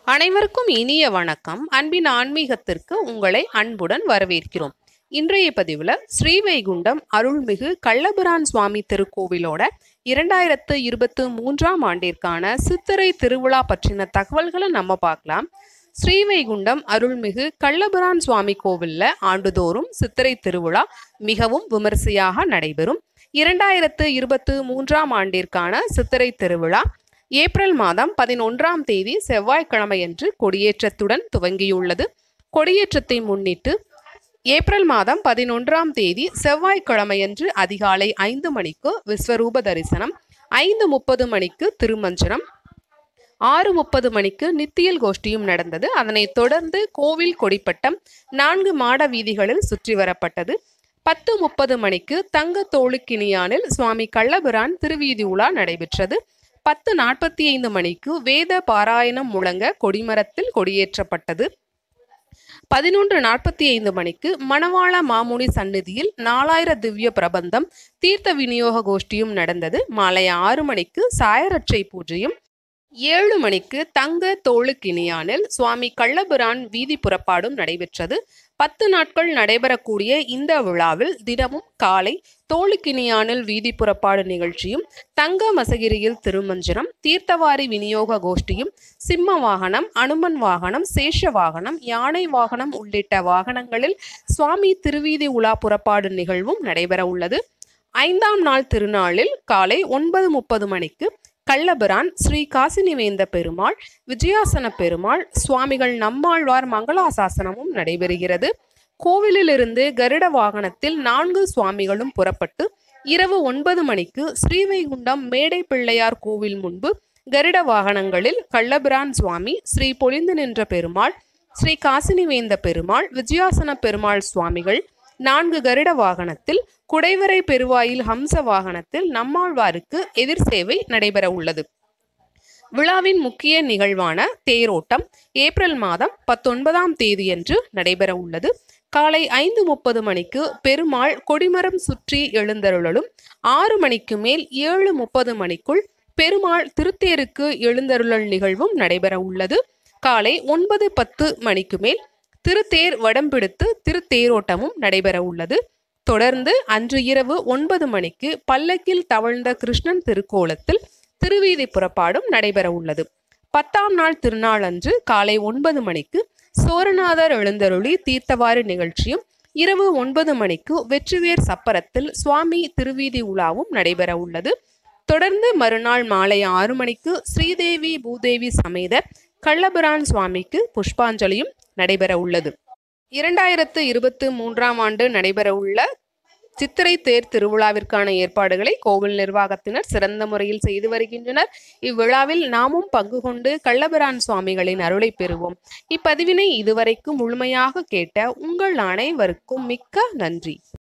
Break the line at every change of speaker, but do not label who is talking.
அனைவருக்கும் இனிய வணக்கம் அன்பின் ஆன்மீகத்திற்கு உங்களை அன்புடன் வரவேற்கிறோம் இன்றைய பதிவில் ஸ்ரீவைகுண்டம் அருள்மிகு கள்ளபிரான் சுவாமி திருக்கோவிலோட இரண்டாயிரத்து இருபத்து மூன்றாம் ஆண்டிற்கான சித்திரை திருவிழா பற்றின தகவல்களை நம்ம பார்க்கலாம் ஸ்ரீவைகுண்டம் அருள்மிகு கள்ளபிரான் சுவாமி கோவில்ல ஆண்டுதோறும் சித்திரை திருவிழா மிகவும் விமரிசையாக நடைபெறும் இரண்டாயிரத்து இருபத்து மூன்றாம் ஆண்டிற்கான சித்திரை திருவிழா ஏப்ரல் மாதம் பதினொன்றாம் தேதி செவ்வாய்க்கிழமையன்று கொடியேற்றத்துடன் துவங்கியுள்ளது கொடியேற்றத்தை முன்னிட்டு ஏப்ரல் மாதம் பதினொன்றாம் தேதி செவ்வாய்க்கிழமையன்று அதிகாலை ஐந்து மணிக்கு விஸ்வரூப தரிசனம் ஐந்து முப்பது மணிக்கு திருமஞ்சனம் ஆறு முப்பது மணிக்கு நித்தியல் கோஷ்டியும் நடந்தது அதனைத் தொடர்ந்து கோவில் கொடிப்பட்டம் நான்கு மாட வீதிகளில் சுற்றி வரப்பட்டது பத்து முப்பது மணிக்கு தங்க தோளுக்கினியானில் சுவாமி கள்ளபிரான் திருவீதி உலா நடைபெற்றது பத்து நாற்பத்தி ஐந்து மணிக்கு வேத பாராயணம் முழங்க கொடிமரத்தில் கொடியேற்றப்பட்டது பதினொன்று நாற்பத்தி ஐந்து மணிக்கு மணவாள மாமுனி சந்நிதியில் நாலாயிர திவ்ய பிரபந்தம் தீர்த்த விநியோக கோஷ்டியும் நடந்தது மாலை ஆறு மணிக்கு சாயரட்சை பூஜையும் ஏழு மணிக்கு தங்க தோளுக்கினியானில் சுவாமி கள்ளபிரான் வீதி புறப்பாடும் நடைபெற்றது பத்து நாட்கள் நடைபெறக்கூடிய இந்த விழாவில் தினமும் காலை தோளுக்கினியானில் வீதி புறப்பாடு நிகழ்ச்சியும் தங்க மசகிரியில் திருமஞ்சனம் தீர்த்தவாரி விநியோக கோஷ்டியும் சிம்ம வாகனம் அனுமன் வாகனம் சேஷ வாகனம் யானை வாகனம் உள்ளிட்ட வாகனங்களில் சுவாமி திருவீதி உலா புறப்பாடு நிகழ்வும் நடைபெற உள்ளது ஐந்தாம் நாள் திருநாளில் காலை ஒன்பது முப்பது மணிக்கு கள்ளபிரான் ஸ்ரீ காசினிவேந்த பெருமாள் விஜயாசன பெருமாள் சுவாமிகள் நம்மாழ்வார் மங்களாசாசனமும் நடைபெறுகிறது கோவிலிலிருந்து கருட வாகனத்தில் நான்கு சுவாமிகளும் புறப்பட்டு இரவு ஒன்பது மணிக்கு ஸ்ரீவைகுண்டம் மேடை பிள்ளையார் கோவில் முன்பு கருட வாகனங்களில் கள்ளபிரான் சுவாமி ஸ்ரீ பொலிந்து நின்ற பெருமாள் ஸ்ரீ காசினிவேந்த பெருமாள் விஜயாசன பெருமாள் சுவாமிகள் நான்கு கருட வாகனத்தில் குடைவரை பெருவாயில் ஹம்ச வாகனத்தில் நம்மாழ்வாருக்கு எதிர் சேவை நடைபெற உள்ளது விழாவின் முக்கிய நிகழ்வான தேரோட்டம் ஏப்ரல் மாதம் பத்தொன்பதாம் தேதியன்று நடைபெற உள்ளது காலை ஐந்து முப்பது மணிக்கு பெருமாள் கொடிமரம் சுற்றி எழுந்தருளலும் ஆறு மணிக்கு மேல் ஏழு முப்பது மணிக்குள் பெருமாள் திருத்தேருக்கு எழுந்தருளல் நிகழ்வும் நடைபெற உள்ளது காலை ஒன்பது பத்து மணிக்கு மேல் திருத்தேர் வடம்பிடித்து திருத்தேரோட்டமும் நடைபெற உள்ளது தொடர்ந்து அன்று இரவு ஒன்பது மணிக்கு பல்லக்கில் தவழ்ந்த கிருஷ்ணன் திருக்கோலத்தில் திருவீதி புறப்பாடும் நடைபெற உள்ளது பத்தாம் நாள் திருநாள் அன்று காலை ஒன்பது மணிக்கு சோரநாதர் எழுந்தருளி தீர்த்தவாறு நிகழ்ச்சியும் இரவு ஒன்பது மணிக்கு வெற்றிவேர் சப்பரத்தில் சுவாமி திருவீதி உலாவும் நடைபெற உள்ளது தொடர்ந்து மறுநாள் மாலை ஆறு மணிக்கு ஸ்ரீதேவி பூதேவி சமேத கள்ளபிரான் சுவாமிக்கு புஷ்பாஞ்சலியும் நடைபெற உள்ளது இரண்டாயிரத்து இருபத்து மூன்றாம் ஆண்டு நடைபெற உள்ள சித்திரை தேர் திருவிழாவிற்கான ஏற்பாடுகளை கோவில் நிர்வாகத்தினர் சிறந்த முறையில் செய்து வருகின்றனர் இவ்விழாவில் நாமும் பங்கு கொண்டு கள்ளபிரான் சுவாமிகளின் அருளை பெறுவோம் இப்பதிவினை இதுவரைக்கும் முழுமையாக கேட்ட உங்கள் அனைவருக்கும் மிக்க நன்றி